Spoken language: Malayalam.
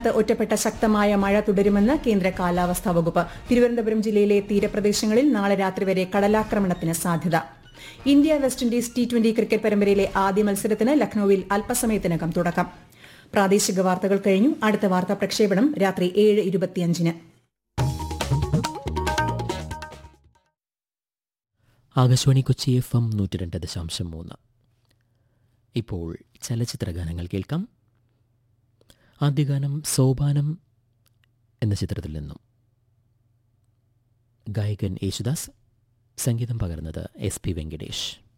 സംസ്ഥാനത്ത് ഒറ്റപ്പെട്ട ശക്തമായ മഴ തുടരുമെന്ന് കേന്ദ്ര കാലാവസ്ഥാ വകുപ്പ് തിരുവനന്തപുരം ജില്ലയിലെ തീരപ്രദേശങ്ങളിൽ നാളെ രാത്രി വരെ കടലാക്രമണത്തിന് സാധ്യത India West Indies T twenty cricket പരമ്പരയിലെ ആദ്യ മത്സരത്തിന് ലക്നൌവിൽ അല്പസമയത്തിനകം തുടക്കം പ്രാദേശിക വാർത്തകൾ കഴിഞ്ഞു അടുത്ത വാർത്താ പ്രക്ഷേപണം രാത്രി ഏഴ് ഇരുപത്തിയഞ്ചിന് ആകാശവാണി കൊച്ചി എഫ് എം നൂറ്റി രണ്ട് ദശാംശം മൂന്ന് ഇപ്പോൾ ചലച്ചിത്ര ഗാനങ്ങൾ കേൾക്കാം ആദ്യഗാനം സോപാനം എന്ന ചിത്രത്തിൽ നിന്നും ഗായകൻ യേശുദാസ് സംഗീതം പകർന്നത് എസ് പി വെങ്കടേഷ്